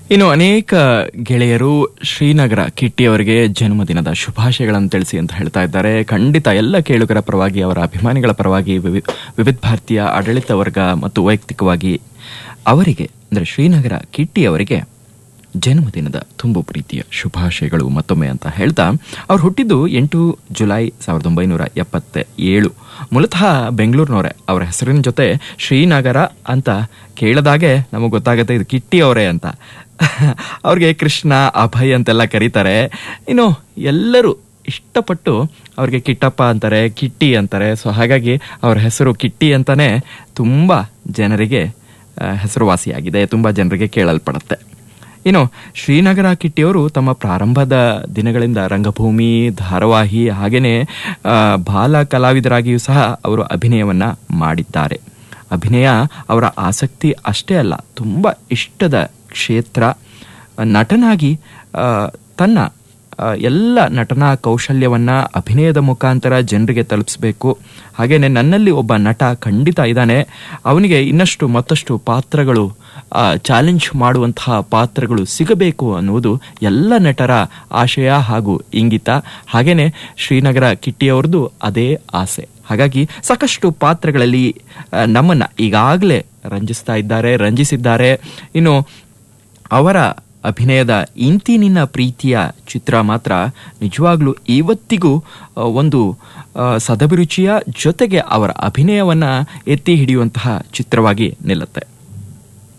ಇನ್ನು ಅನೇಕ ಗೆಳೆಯರು ಶ್ರೀನಗರ ಕಿಟ್ಟಿ ಅವರಿಗೆ ಜನ್ಮದಿನದ ಶುಭಾಶಯಗಳನ್ನು ತಿಳಿಸಿ ಅಂತ ಹೇಳ್ತಾ ಇದ್ದಾರೆ ಖಂಡಿತ ಎಲ್ಲ ಕೇಳುಗರ ಪರವಾಗಿ ಅವರ ಅಭಿಮಾನಿಗಳ ಪರವಾಗಿ ವಿವಿ- ವಿವಿಧ ಭಾರತೀಯ ಆಡಳಿತ ವರ್ಗ ಮತ್ತು ವೈಯಕ್ತಿಕವಾಗಿ ಅವರಿಗೆ ಅಂದರೆ ಶ್ರೀನಗರ ಕಿಟ್ಟಿ ಅವರಿಗೆ ಜನ್ಮದಿನದ ತುಂಬು ಪ್ರೀತಿಯ ಶುಭಾಶಯಗಳು ಮತ್ತೊಮ್ಮೆ ಅಂತ ಹೇಳ್ತಾ ಅವ್ರು ಹುಟ್ಟಿದ್ದು ಎಂಟು ಜುಲೈ ಸಾವಿರದ ಒಂಬೈನೂರ ಎಪ್ಪತ್ತ ಏಳು ಮೂಲತಃ ಬೆಂಗಳೂರಿನವರೇ ಅವರ ಹೆಸರಿನ ಜೊತೆ ಶ್ರೀನಗರ ಅಂತ ಕೇಳದಾಗೆ ನಮಗೆ ಗೊತ್ತಾಗುತ್ತೆ ಇದು ಕಿಟ್ಟಿ ಅವರೇ ಅಂತ ಅವ್ರಿಗೆ ಕೃಷ್ಣ ಅಭಯ್ ಅಂತೆಲ್ಲ ಕರೀತಾರೆ ಇನ್ನು ಎಲ್ಲರೂ ಇಷ್ಟಪಟ್ಟು ಅವ್ರಿಗೆ ಕಿಟ್ಟಪ್ಪ ಅಂತಾರೆ ಕಿಟ್ಟಿ ಅಂತಾರೆ ಸೊ ಹಾಗಾಗಿ ಅವ್ರ ಹೆಸರು ಕಿಟ್ಟಿ ಅಂತಾನೆ ತುಂಬಾ ಜನರಿಗೆ ಆ, ಹೆಸರುವಾಸಿಯಾಗಿದೆ ತುಂಬಾ ಜನರಿಗೆ ಕೇಳಲ್ಪಡುತ್ತೆ ಇನ್ನು ಶ್ರೀನಗರ ಕಿಟ್ಟಿಯವರು ತಮ್ಮ ಪ್ರಾರಂಭದ ದಿನಗಳಿಂದ ರಂಗಭೂಮಿ ಧಾರಾವಾಹಿ ಹಾಗೇನೆ ಆ, ಬಾಲ ಕಲಾವಿದರಾಗಿಯೂ ಸಹ ಅವರು ಅಭಿನಯವನ್ನ ಮಾಡಿದ್ದಾರೆ ಅಭಿನಯ ಅವರ ಆಸಕ್ತಿ ಅಷ್ಟೇ ಅಲ್ಲ ತುಂಬಾ ಇಷ್ಟದ ಕ್ಷೇತ್ರ ನಟನಾಗಿ ಆ, ತನ್ನ ಆ, ಎಲ್ಲ ನಟನಾ ಕೌಶಲ್ಯವನ್ನ ಅಭಿನಯದ ಮುಖಾಂತರ ಜನರಿಗೆ ತಲುಪಿಸಬೇಕು ಹಾಗೇನೆ ನನ್ನಲ್ಲಿ ಒಬ್ಬ ನಟ ಖಂಡಿತ ಇದ್ದಾನೆ ಅವನಿಗೆ ಇನ್ನಷ್ಟು ಮತ್ತಷ್ಟು ಪಾತ್ರಗಳು ಚಾಲೆಂಜ್ ಮಾಡುವಂತಹ ಪಾತ್ರಗಳು ಸಿಗಬೇಕು ಅನ್ನುವುದು ಎಲ್ಲ ನಟರ ಆಶಯ ಹಾಗೂ ಇಂಗಿತ ಹಾಗೇನೆ ಶ್ರೀನಗರ ಕಿಟ್ಟಿಯವರದು ಅದೇ ಆಸೆ ಹಾಗಾಗಿ ಸಾಕಷ್ಟು ಪಾತ್ರಗಳಲ್ಲಿ ಆ, ನಮ್ಮನ್ನ ಈಗಾಗಲೇ ರಂಜಿಸ್ತಾ ಇದ್ದಾರೆ ರಂಜಿಸಿದ್ದಾರೆ ಇನ್ನು ಅವರ ಅಭಿನಯದ ಇಂತಿ ನಿನ್ನ ಪ್ರೀತಿಯ ಚಿತ್ರ ಮಾತ್ರ ನಿಜವಾಗ್ಲೂ ಇವತ್ತಿಗೂ ಆ, ಒಂದು ಆ, ಸದಭಿರುಚಿಯ ಜೊತೆಗೆ ಅವರ ಅಭಿನಯವನ್ನ ಎತ್ತಿ ಹಿಡಿಯುವಂತಹ ಚಿತ್ರವಾಗಿ ನಿಲ್ಲುತ್ತೆ